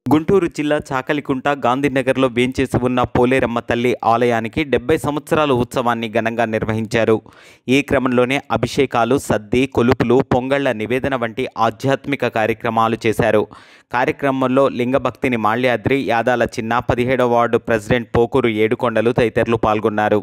గుంటూరు జిల్లా చాకలికుంట గాంధీనగర్లో వేంచేసి ఉన్న పోలేరమ్మ తల్లి ఆలయానికి డెబ్బై సంవత్సరాల ఉత్సవాన్ని ఘనంగా నిర్వహించారు ఈ క్రమంలోనే అభిషేకాలు సద్ది కొలుపులు పొంగళ్ల నివేదన వంటి ఆధ్యాత్మిక కార్యక్రమాలు చేశారు కార్యక్రమంలో లింగభక్తిని మాల్యాద్రి యాదాల చిన్న పదిహేడవ వార్డు ప్రెసిడెంట్ పోకూరు ఏడుకొండలు తదితరులు పాల్గొన్నారు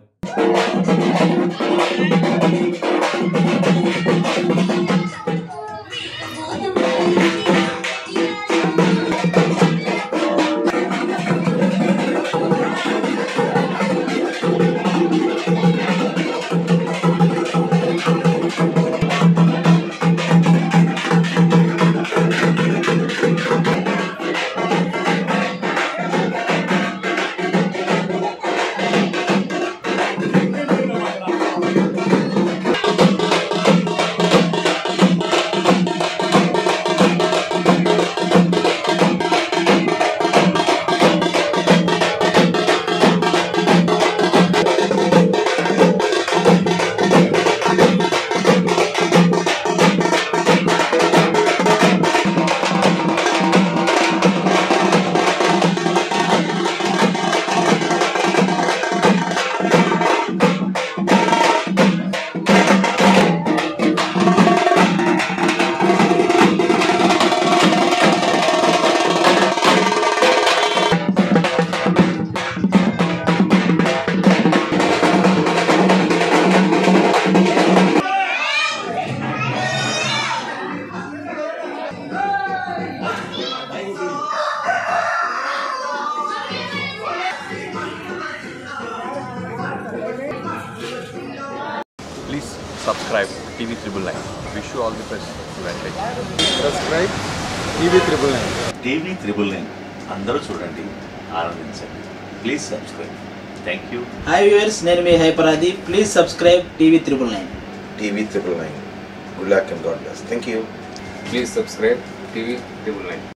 Please subscribe TV Triple Nine. Wish you all the best. Advantage. Subscribe TV triple nine TV triple nine అందరూ చూడండి ఆనందించండి please subscribe thank you hi viewers నేను మీ హైపరాది please subscribe TV triple nine TV triple nine. Good luck and God bless. Thank you. Please subscribe TV triple nine